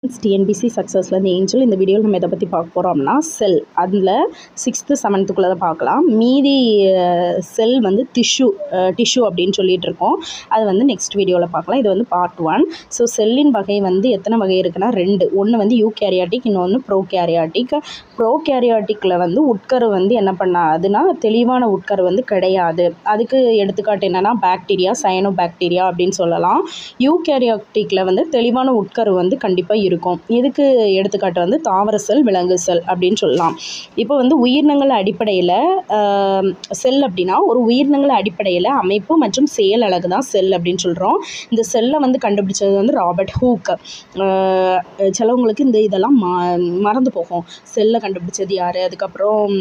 TNPSC சக்ஸஸ்லேருந்து angel இந்த வீடியோவில் நம்ம எதை பற்றி பார்க்க போகிறோம்னா செல் அதில் சிக்ஸ்த்து செவன்த்துக்குள்ளே தான் பார்க்கலாம் மீதி செல் வந்து டிஷ்யூ டிஷ்யூ அப்படின்னு சொல்லிட்டு இருக்கோம் அது வந்து நெக்ஸ்ட் வீடியோவில் பார்க்கலாம் இது வந்து பார்ட் ஒன் ஸோ செல்லின் வகை வந்து எத்தனை வகை இருக்குன்னா ரெண்டு ஒன்று வந்து யூ கேரியாட்டிக் இன்னொன்று ப்ரோ கேரியாட்டிக் ப்ரோ கேரியாட்டிக்கில் வந்து உட்கரு வந்து என்ன பண்ணாதுன்னா தெளிவான உட்கரு வந்து கிடையாது அதுக்கு எடுத்துக்காட்டு என்னென்னா பாக்டீரியா சயனோ பாக்டீரியா அப்படின்னு சொல்லலாம் யூ கேரியாட்டிக்கில் வந்து தெளிவான உட்கரு வந்து கண்டிப்பாக இருக்கும் இதுக்கு எடுத்துக்காட்டு வந்து தாவர செல் விலங்கு செல் அப்படின்னு சொல்லலாம் இப்போ வந்து உயிரினங்கள் அடிப்படையில் செல் அப்படின்னா ஒரு உயிரினங்கள் அடிப்படையில் அமைப்பு மற்றும் செயல் அழகு தான் செல் அப்படின்னு சொல்கிறோம் இந்த செல்லை வந்து கண்டுபிடிச்சது வந்து ராபர்ட் ஹூக் சிலவங்களுக்கு இந்த இதெல்லாம் ம மறந்து போகும் செல்லை கண்டுபிடிச்சது யார் அதுக்கப்புறம்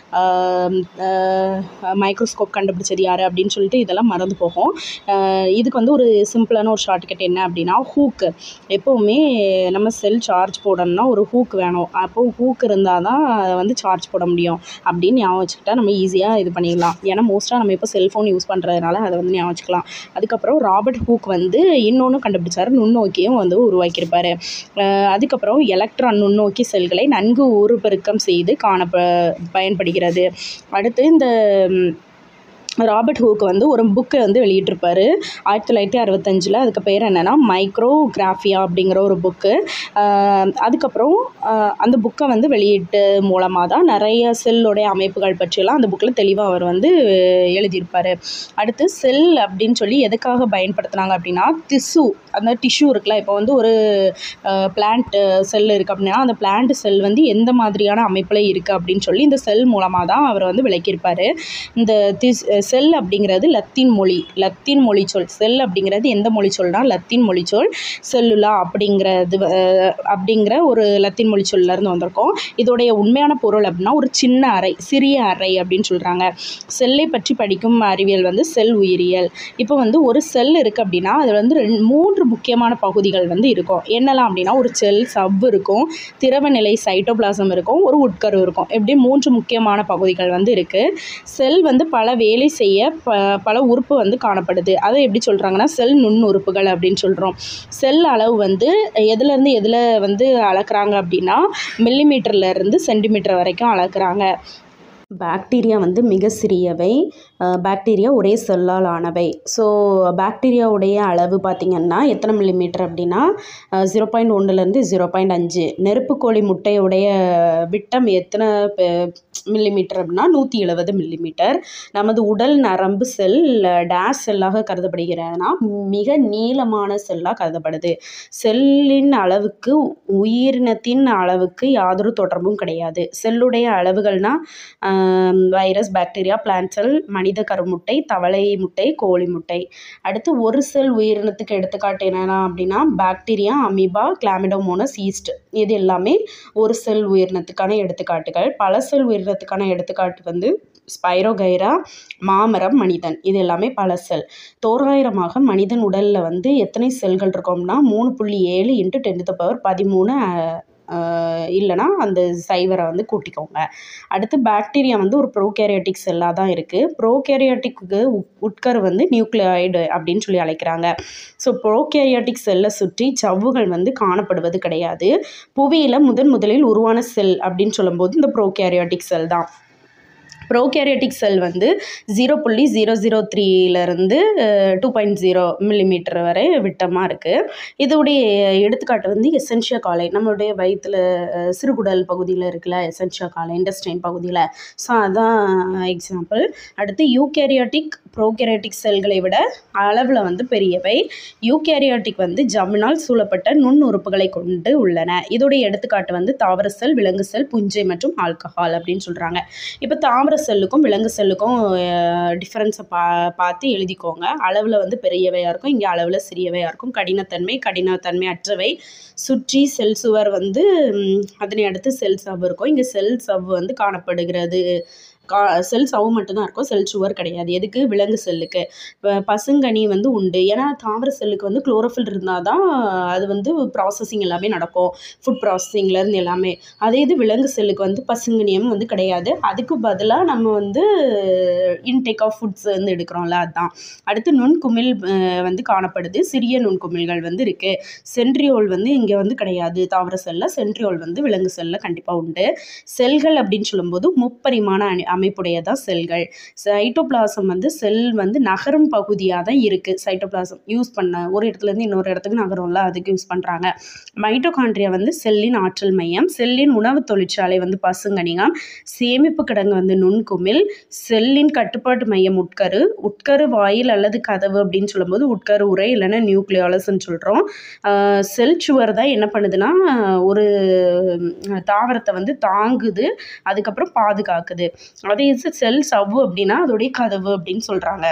மைக்ரோஸ்கோப் கண்டுபிடிச்சது யார் அப்படின்னு சொல்லிட்டு இதெல்லாம் மறந்து போகும் இதுக்கு வந்து ஒரு சிம்பிளான ஒரு ஷார்ட்கட் என்ன அப்படின்னா ஹூக்கு எப்போவுமே நம்ம செல் சார்ஜ் போடணும்னா ஒரு ஹூக் வேணும் அப்போது ஹூக் இருந்தால் தான் அதை வந்து சார்ஜ் போட முடியும் அப்படின்னு ஞாபகம் வச்சுக்கிட்டா நம்ம ஈஸியாக இது பண்ணிடலாம் ஏன்னா மோஸ்ட்டாக நம்ம இப்போ செல்ஃபோன் யூஸ் பண்ணுறதுனால அதை வந்து ஞாபகம் வச்சுக்கலாம் அதுக்கப்புறம் ராபர்ட் ஹூக் வந்து இன்னொன்று கண்டுபிடிச்சார் நுண்ணோக்கியும் வந்து உருவாக்கியிருப்பார் அதுக்கப்புறம் எலக்ட்ரான் நுண்ணோக்கி செல்களை நன்கு உருப்பெருக்கம் செய்து காணப்ப பயன்படுகிறது அடுத்து இந்த ராபர்ட் ஹூக் வந்து ஒரு புக்கை வந்து வெளியிட்டிருப்பார் ஆயிரத்தி தொள்ளாயிரத்தி அறுபத்தஞ்சில் அதுக்கு பேர் என்னென்னா மைக்ரோகிராஃபியா அப்படிங்கிற ஒரு புக்கு அதுக்கப்புறம் அந்த புக்கை வந்து வெளியீட்டு மூலமாக தான் நிறைய செல்லுடைய அமைப்புகள் பற்றியெல்லாம் அந்த புக்கில் தெளிவாக அவர் வந்து எழுதியிருப்பார் அடுத்து செல் அப்படின்னு சொல்லி எதுக்காக பயன்படுத்துனாங்க அப்படின்னா திசு அந்த டிஷ்யூ இருக்குல்ல இப்போ வந்து ஒரு பிளான்ட் செல் இருக்குது அப்படின்னா அந்த பிளான்ட் செல் வந்து எந்த மாதிரியான அமைப்பில் இருக்குது அப்படின்னு சொல்லி இந்த செல் மூலமாக தான் அவர் வந்து விளக்கியிருப்பார் இந்த திஸ் செல் அப்படிங்கிறது லத்தீன் மொழி லத்தீன் மொழி சொல் செல் அப்படிங்கிறது எந்த மொழி சொல்னா லத்தீன் மொழி சொல் செல்லுலா அப்படிங்கிறது அப்படிங்கிற ஒரு லத்தீன் மொழி சொல்லேருந்து வந்திருக்கோம் இதோடைய உண்மையான பொருள் அப்படின்னா ஒரு சின்ன அறை சிறிய அறை அப்படின்னு சொல்கிறாங்க செல்லை பற்றி படிக்கும் அறிவியல் வந்து செல் உயிரியல் இப்போ வந்து ஒரு செல் இருக்குது அப்படின்னா அது வந்து ரெண்டு மூன்று முக்கியமான பகுதிகள் வந்து இருக்கும் என்னெல்லாம் அப்படின்னா ஒரு செல் சவ் இருக்கும் திரவ நிலை சைட்டோபிளாசம் இருக்கும் ஒரு உட்கரு இருக்கும் இப்படி மூன்று முக்கியமான பகுதிகள் வந்து இருக்குது செல் வந்து பல வேலை செய்ய ப பல உறுப்பு வந்து காணப்படுது அதை எப்படி சொல்கிறாங்கன்னா செல் நுண் உறுப்புகள் அப்படின்னு சொல்கிறோம் செல் அளவு வந்து எதுலேருந்து எதில் வந்து அளக்குறாங்க அப்படின்னா மில்லிமீட்டர்லேருந்து சென்டிமீட்டர் வரைக்கும் அளக்குறாங்க பாக்டீரியா வந்து மிக சிறியவை பாக்டீரியா ஒரே செல்லால் ஆனவை ஸோ பாக்டீரியாவுடைய அளவு பார்த்திங்கன்னா எத்தனை மில்லிமீட்டர் அப்படின்னா ஜீரோ பாயிண்ட் ஒன்றுலேருந்து ஜீரோ பாயிண்ட் அஞ்சு நெருப்புக்கோழி முட்டையுடைய விட்டம் எத்தனை மில்லிமீட்டர் அப்படின்னா நூற்றி எழுபது மில்லிமீட்டர் நமது உடல் நரம்பு செல் டேஷ் செல்லாக கருதப்படுகிறதுனா மிக நீளமான செல்லாக கருதப்படுது செல்லின் அளவுக்கு உயிரினத்தின் அளவுக்கு யாதொரு தொடர்பும் கிடையாது செல்லுடைய அளவுகள்னால் வைரஸ் பாக்டீரியா பிளான்ட் செல் மனித கருமுட்டை தவளை முட்டை கோழி முட்டை அடுத்து ஒரு செல் உயிரினத்துக்கு எடுத்துக்காட்டு என்னென்னா அப்படின்னா பாக்டீரியா அமீபா கிளாமிடோமோனஸ் ஈஸ்ட் இது எல்லாமே ஒரு செல் உயிரினத்துக்கான எடுத்துக்காட்டுகள் பல செல் உயிரினத்துக்கான எடுத்துக்காட்டு வந்து ஸ்பைரோகைரா மாமரம் மனிதன் இது எல்லாமே பல செல் தோராயிரமாக மனிதன் உடலில் வந்து எத்தனை செல்கள் இருக்கோம்னா மூணு புள்ளி ஏழு இன்ட்டு டென் பவர் பதிமூணு இல்லைனா அந்த சைவரை வந்து கூட்டிக்கோங்க அடுத்து பாக்டீரியா வந்து ஒரு ப்ரோகேரியாட்டிக் செல்லாக தான் இருக்குது ப்ரோகேரியாட்டிக்கு உட்கரு வந்து நியூக்ளியாய்டு அப்படின்னு சொல்லி அழைக்கிறாங்க ஸோ ப்ரோகேரியாட்டிக் செல்லை சுற்றி சவ்வுகள் வந்து காணப்படுவது கிடையாது புவியில் முதன் முதலில் உருவான செல் அப்படின்னு சொல்லும்போது இந்த ப்ரோகேரியாட்டிக் செல் தான் ப்ரோகேரியாட்டிக் செல் வந்து ஜீரோ புள்ளி ஜீரோ ஜீரோ த்ரீலேருந்து டூ பாயிண்ட் ஜீரோ மில்லிமீட்டர் வரை விட்டமாக இருக்குது இதோடைய எடுத்துக்காட்டு வந்து எசென்ஷியா காலை நம்மளுடைய வயிற்றில் சிறுகுடல் பகுதியில் இருக்குல்ல எசென்ஷியா காலை இண்டஸ்ட்ரைன் பகுதியில் ஸோ அதுதான் எக்ஸாம்பிள் அடுத்து யூகேரியாட்டிக் ப்ரோகேரியாட்டிக் செல்களை விட அளவில் வந்து பெரியவை யூகேரியாட்டிக் வந்து ஜம்மினால் சூழப்பட்ட நுண் உறுப்புகளை கொண்டு உள்ளன இதோடைய எடுத்துக்காட்டு வந்து தாவர செல் விலங்கு செல் புஞ்சை மற்றும் ஆல்கஹால் அப்படின்னு சொல்கிறாங்க இப்போ தாவர செல்லுக்கும் விலங்கு செல்லுக்கும் டிஃப்ரென்ஸை பா பார்த்து எழுதிக்கோங்க அளவில் வந்து பெரியவையாக இருக்கும் இங்கே அளவில் சிறியவையாக இருக்கும் கடினத்தன்மை கடினத்தன்மை அற்றவை சுற்றி செல் சுவர் வந்து அதனை அடுத்து செல் சவ் இருக்கும் இங்கே செல் சவ் வந்து காணப்படுகிறது கா செல் சவ்வு மட்டும்தான் இருக்கும் செல் சுவர் கிடையாது எதுக்கு விலங்கு செல்லுக்கு இப்போ பசுங்கனி வந்து உண்டு ஏன்னா தாவர செல்லுக்கு வந்து குளோரோஃபில் இருந்தால் தான் அது வந்து ப்ராசஸிங் எல்லாமே நடக்கும் ஃபுட் ப்ராசஸிங்லேருந்து எல்லாமே அதே இது விலங்கு செல்லுக்கு வந்து பசுங்கனியம் வந்து கிடையாது அதுக்கு பதிலாக நம்ம வந்து இன்டேக் ஆஃப் ஃபுட்ஸ் வந்து எடுக்கிறோம்ல அதுதான் அடுத்து நுண்குமிழ் அஹ், வந்து காணப்படுது சிறிய நுண்குமிழ்கள் வந்து இருக்குது சென்ட்ரியோல் வந்து இங்கே வந்து கிடையாது தாவர செல்லில் சென்ட்ரியோல் வந்து விலங்கு செல்லில் கண்டிப்பாக உண்டு செல்கள் அப்படின்னு சொல்லும்போது முப்பரிமாண அணி அமைப்புடையதாக செல்கள் சைட்டோபிளாசம் வந்து செல் வந்து நகரும் பகுதியாக தான் இருக்குது சைட்டோபிளாசம் யூஸ் பண்ண ஒரு இடத்துலேருந்து இன்னொரு இடத்துக்கு நகரும்ல அதுக்கு யூஸ் பண்ணுறாங்க மைட்டோகாண்ட்ரியா வந்து செல்லின் ஆற்றல் மையம் செல்லின் உணவு தொழிற்சாலை வந்து பசுங்கனிகம் சேமிப்பு கிடங்கு வந்து நுண்குமிழ் செல்லின் கட்டுப்பாட்டு மையம் உட்கரு உட்கரு வாயில் அல்லது கதவு அப்படின்னு சொல்லும்போது உட்கரு உரை இல்லைன்னா நியூக்ளியாலஸ்ன்னு சொல்கிறோம் செல் சுவர் தான் என்ன பண்ணுதுன்னா ஒரு ம், தாவரத்தை வந்து தாங்குது அதுக்கப்புறம் பாதுகாக்குது அதே செல் சவ்வு அப்படின்னா அதோடைய கதவு அப்படின்னு சொல்கிறாங்க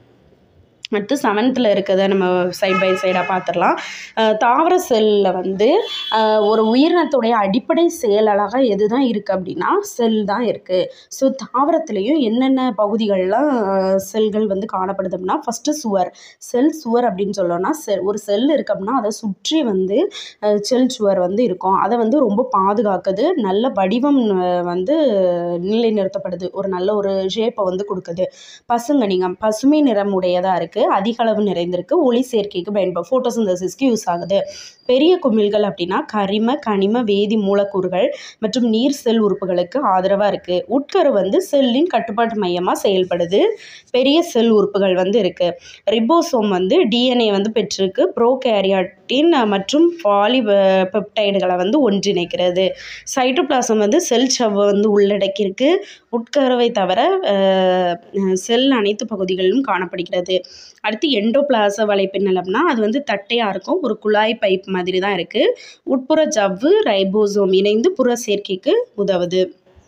அடுத்து செவன்த்தில் இருக்கிறத நம்ம சைட் பை சைடாக பார்த்துடலாம் அஹ் தாவர செல்லில் வந்து அஹ் ஒரு உயிரினத்துடைய அடிப்படை செயலாக எது தான் இருக்குது அப்படின்னா செல் தான் இருக்குது ஸோ தாவரத்துலேயும் என்னென்ன பகுதிகள்லாம் அஹ், செல்கள் வந்து காணப்படுது அப்படின்னா ஃபஸ்ட்டு சுவர் செல் சுவர் அப்படின்னு சொல்லணும்னா செல் ஒரு செல் இருக்கு அப்படின்னா அதை சுற்றி வந்து அஹ், செல் சுவர் வந்து இருக்கும் அதை வந்து ரொம்ப பாதுகாக்குது நல்ல வடிவம் அஹ், வந்து நிலைநிறுத்தப்படுது ஒரு நல்ல ஒரு ஷேப்பை வந்து கொடுக்குது பசுங்கனிகம் பசுமை நிறம் உடையதாக இருக்குது அதிக அளவு நிறைந்திருக்கு ஒளி சேர்க்கைக்கு பயன்படும் ஃபோட்டோசிந்தசிஸ்க்கு யூஸ் ஆகுது பெரிய குமிழ்கள் அப்படின்னா கரிம கனிம வேதி மூலக்கூறுகள் மற்றும் நீர் செல் உறுப்புகளுக்கு ஆதரவாக இருக்குது உட்கரு வந்து செல்லின் கட்டுப்பாட்டு மையமாக செயல்படுது பெரிய செல் உறுப்புகள் வந்து இருக்குது ரிபோசோம் வந்து டிஎன்ஏ வந்து பெற்றிருக்கு ப்ரோகேரியாட்டின் மற்றும் பாலி பெப்டைடுகளை வந்து ஒன்றிணைக்கிறது சைட்டோபிளாசம் வந்து செல் சவ்வை வந்து உள்ளடக்கியிருக்கு உட்கருவை தவிர அஹ், செல் அனைத்து பகுதிகளிலும் காணப்படுகிறது அடுத்து எண்டோபிளாச வலைப்பின்னலம்னா அது வந்து தட்டையாக இருக்கும் ஒரு குழாய் பைப் மாதிரி தான் இருக்குது உட்புற ஜவ்வு ரைபோசோம் இணைந்து புற சேர்க்கைக்கு உதவுது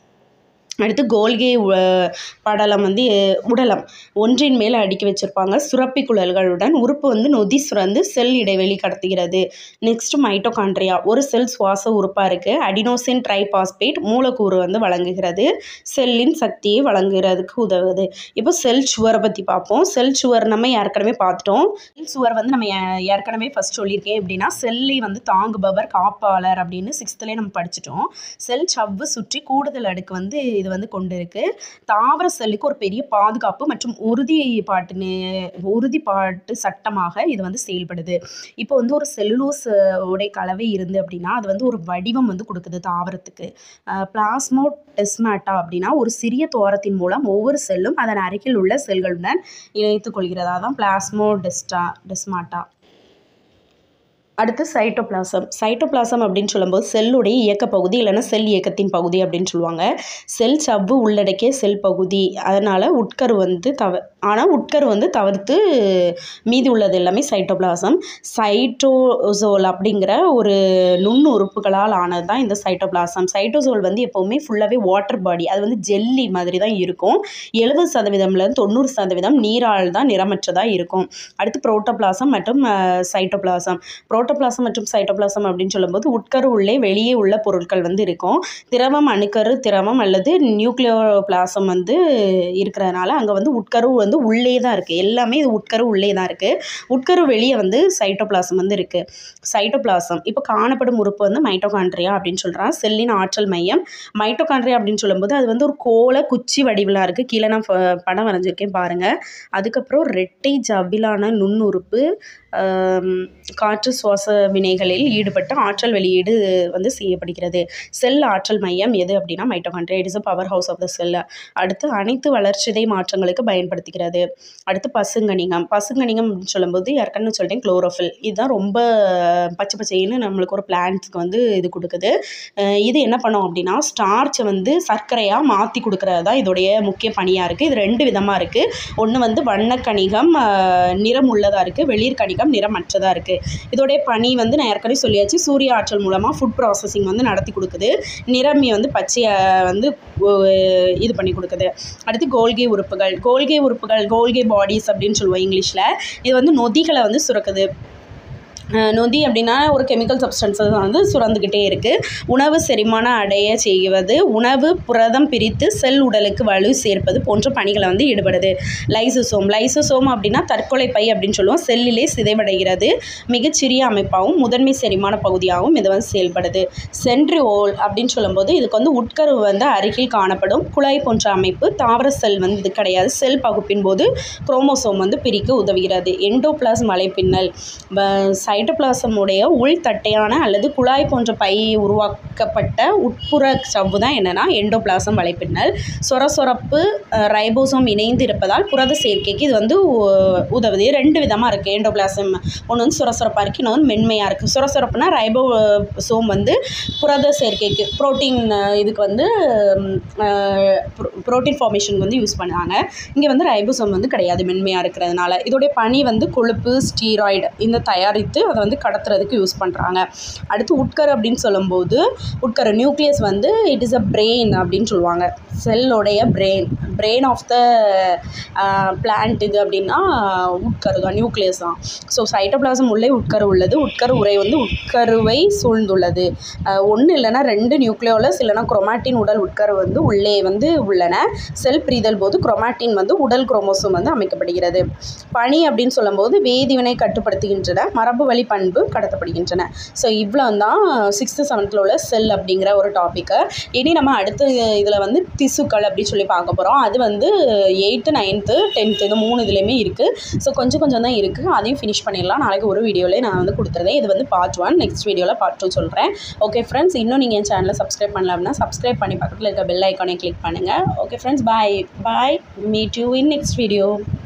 அடுத்து கோல்கே உ- படலம் வந்து அஹ், உடலம் ஒன்றின் மேல் அடுக்கி வச்சிருப்பாங்க சுரப்பி குழல்களுடன் உறுப்பு வந்து நொதி சுரந்து செல் இடைவெளி கடத்துகிறது நெக்ஸ்ட் மைட்டோகாண்ட்ரியா ஒரு செல் சுவாச உறுப்பாக இருக்குது அடினோசின் ட்ரைபாஸ்பேட் மூலக்கூறு வந்து வழங்குகிறது செல்லின் சக்தியை வழங்குறதுக்கு உதவுது இப்போ செல் சுவரை பற்றி பார்ப்போம் செல் சுவர் நம்ம ஏற்கனவே பார்த்துட்டோம் செல் சுவர் வந்து நம்ம ஏ- ஏற்கனவே ஃபர்ஸ்ட் சொல்லியிருக்கேன் எப்படின்னா செல்லை வந்து தாங்குபவர் காப்பாளர் அப்படின்னு சிக்ஸ்த்துலேயே நம்ம படிச்சிட்டோம் செல் சவ்வு சுற்றி கூடுதல் அடுக்கு வந்து இது வந்து கொண்டு இருக்கு தாவர செல்லுக்கு ஒரு பெரிய பாதுகாப்பு மற்றும் உறுதிப்பாட்டு நே- உறுதிப்பாட்டு சட்டமாக இது வந்து செயல்படுது இப்போ வந்து ஒரு செல்லுலோஸ் உடைய கலவை இருந்து அப்படின்னா அது வந்து ஒரு வடிவம் வந்து கொடுக்குது தாவரத்துக்கு பிளாஸ்மோ டெஸ்மாட்டா அப்படின்னா ஒரு சிறிய துவாரத்தின் மூலம் ஒவ்வொரு செல்லும் அதன் அருகில் உள்ள செல்களுடன் இணைத்துக் கொள்கிறது அதான் பிளாஸ்மோ டெஸ்டா டெஸ்மாட்டா அடுத்து சைட்டோபிளாசம் சைட்டோபிளாசம் அப்படின்னு சொல்லும்போது செல்லுடைய இயக்க பகுதி இல்லைன்னா செல் இயக்கத்தின் பகுதி அப்படின்னு சொல்லுவாங்க செல் சவ்வு உள்ளடக்கிய செல் பகுதி அதனால் உட்கரு வந்து தவ ஆனால் உட்கரு வந்து தவிர்த்து மீதி உள்ளது எல்லாமே சைட்டோபிளாசம் சைட்டோசோல் அப்படிங்கிற ஒரு நுண் உறுப்புகளால் ஆனது தான் இந்த சைட்டோபிளாசம் சைட்டோசோல் வந்து எப்போவுமே ஃபுல்லாகவே வாட்டர் பாடி அது வந்து ஜெல்லி மாதிரி தான் இருக்கும் எழுபது சதவீதம்லேருந்து தொண்ணூறு சதவீதம் நீரால் தான் நிறமற்றதாக இருக்கும் அடுத்து புரோட்டோபிளாசம் மற்றும் சைட்டோபிளாசம் புரோட்டோபிளாசம் மற்றும் சைட்டோபிளாசம் அப்படின்னு சொல்லும்போது உட்கரு உள்ளே வெளியே உள்ள பொருட்கள் வந்து இருக்கும் திரவம் அணுக்கரு திரவம் அல்லது நியூக்ளியோபிளாசம் வந்து இருக்கிறதுனால அங்கே வந்து உட்கரு வந்து உள்ளே தான் இருக்குது எல்லாமே இது உட்கரு உள்ளே தான் இருக்குது உட்கரு வெளியே வந்து சைட்டோபிளாசம் வந்து இருக்குது சைட்டோபிளாசம் இப்போ காணப்படும் உறுப்பு வந்து மைட்டோகாண்ட்ரியா அப்படின்னு சொல்கிறான் செல்லின் ஆற்றல் மையம் மைட்டோகாண்ட்ரியா அப்படின்னு சொல்லும்போது அது வந்து ஒரு கோல குச்சி வடிவிலாக இருக்குது கீழே நான் ப- படம் வரைஞ்சிருக்கேன் பாருங்கள் அதுக்கப்புறம் ரெட்டை ஜவ்விலான நுண்ணுறுப்பு ஆம், காற்று சுவாச வினைகளில் ஈடுபட்டு ஆற்றல் வெளியீடு வந்து செய்யப்படுகிறது செல் ஆற்றல் மையம் எது அப்படின்னா mitochondria it is a power house of the cell அடுத்து அனைத்து வளர்ச்சிதை மாற்றங்களுக்கு பயன்படுத்துகிறது அடுத்து பசுங்கணிகம் பசுங்கணிகம் அப்படின்னு சொல்லும்போது ஏற்கனவே சொல்லிட்டேன் குளோரோஃபில் இதுதான் ரொம்ப பச்சை பச்சைன்னு நம்மளுக்கு ஒரு பிளான்ட்ஸ்க்கு வந்து இது கொடுக்குது அஹ் இது என்ன பண்ணும் அப்படின்னா ஸ்டார்ச்சை வந்து சர்க்கரையாக மாற்றி கொடுக்கறது தான் இதோடைய முக்கிய பணியாக இருக்குது இது ரெண்டு விதமாக இருக்குது ஒன்று வந்து வண்ணக்கணிகம் அஹ், நிறம் உள்ளதாக இருக்குது வெளிர் கணிகம் நிறமற்றதாக இருக்குது இதோடைய பணி வந்து நான் ஏற்கனவே சொல்லியாச்சு சூரிய ஆற்றல் மூலமாக ஃபுட் ப்ராசஸிங் வந்து நடத்தி கொடுக்குது நிறமி வந்து பச்சையை வந்து ஒ- இது பண்ணி கொடுக்குது அடுத்து கோல்கே உறுப்புகள் கோல்கே உறுப்புகள் கோல்கே பாடிஸ் அப்படின்னு சொல்லுவோம் இங்கிலீஷில் இது வந்து நொதிகளை வந்து சுரக்குது அஹ் நொதி அப்படின்னா ஒரு கெமிக்கல் சப்ஸ்டன்ஸஸ் வந்து சுரந்துக்கிட்டே இருக்குது உணவு செரிமானம் அடைய செய்வது உணவு புரதம் பிரித்து செல் உடலுக்கு வலு சேர்ப்பது போன்ற பணிகளை வந்து ஈடுபடுது லைசோசோம் லைசோசோம் அப்படின்னா தற்கொலை பை அப்படின்னு சொல்லுவோம் செல்லிலே சிதைவடைகிறது மிகச்சிறிய அமைப்பாகவும் முதன்மை செரிமான பகுதியாகவும் இது வந்து செயல்படுது சென்ட்ரியோல் அப்படின்னு சொல்லும்போது இதுக்கு வந்து உட்கருவு வந்து அருகில் காணப்படும் குழாய் போன்ற அமைப்பு தாவர செல் வந்து இது கிடையாது செல் பகுப்பின் போது குரோமோசோம் வந்து பிரிக்க உதவுகிறது எண்டோபிளாஸ் மலைப்பின்னல் சைட்டோபிளாசம் உடைய உள் தட்டையான அல்லது குழாய் போன்ற பை உருவாக்கப்பட்ட உட்புற சவ்வு தான் என்னென்னா எண்டோபிளாசம் வலைப்பின்னல் சொர சொரப்பு ரைபோசோம் இணைந்து இருப்பதால் புரத சேர்க்கைக்கு இது வந்து உ- உதவுது ரெண்டு விதமாக இருக்குது எண்டோபிளாசம் ஒன்று வந்து சுரசுரப்பாக இருக்குது இன்னொன்று மென்மையாக இருக்குது சுரசுரப்புனா ரைபோசோம் வந்து புரத சேர்க்கைக்கு புரோட்டீன் இதுக்கு வந்து புரோட்டீன் ஃபார்மேஷன் வந்து யூஸ் பண்ணாங்க இங்கே வந்து ரைபோசோம் வந்து கிடையாது மென்மையாக இருக்கிறதுனால இதோடைய பனி வந்து கொழுப்பு ஸ்டீராய்டு இந்த தயாரித்து அதை வந்து கடத்துறதுக்கு யூஸ் பண்ணுறாங்க அடுத்து உட்கரு அப்படின்னு சொல்லும்போது உட்கரு நியூக்ளியஸ் வந்து இட் இஸ் அ பிரெயின் அப்படின்னு சொல்லுவாங்க செல்லோடைய brain brain of the plant இது அப்படின்னா உட்கரு தான் நியூக்ளியஸ் தான் ஸோ சைட்டோபிளாசம் உள்ளே உட்கரு உள்ளது உட்கரு உரை வந்து உட்கருவை சூழ்ந்துள்ளது ஒன்று இல்லைன்னா ரெண்டு நியூக்ளியோலஸ் இல்லைன்னா குரோமாட்டின் உடல் உட்கரு வந்து உள்ளே வந்து உள்ளன செல் பிரிதல் போது குரோமாட்டின் வந்து உடல் குரோமோசோம் வந்து அமைக்கப்படுகிறது பனி அப்படின்னு சொல்லும்போது வேதிவினை கட்டுப்படுத்துகின்றன மரபு வழி பண்பு கடத்தப்படுகின்றன ஸோ இவ்வளோ தான் சிக்ஸ்த்து செவன்த்தில் உள்ள செல் அப்படிங்கிற ஒரு டாப்பிக்கு இனி நம்ம அடுத்த இதில் வந்து திசுக்கள் அப்படின்னு சொல்லி பார்க்க போகிறோம் அது வந்து எயித்து நைன்த்து டென்த்து இந்த மூணு இதுலேயுமே இருக்குது ஸோ கொஞ்சம் கொஞ்சம் தான் இருக்குது அதையும் ஃபினிஷ் பண்ணிடலாம் நாளைக்கு ஒரு வீடியோவில் நான் வந்து கொடுத்துருந்தேன் இது வந்து பார்ட் ஒன் நெக்ஸ்ட் வீடியோவில் பார்ட் டூ சொல்கிறேன் ஓகே ஃப்ரெண்ட்ஸ் இன்னும் நீங்கள் என் சேனலை சப்ஸ்கிரைப் பண்ணல அப்படின்னா சப்ஸ்கிரைப் பண்ணி பக்கத்தில் இருக்க பெல் ஐக்கானை கிளிக் பண்ணுங்கள் okay friends bye bye meet you in next video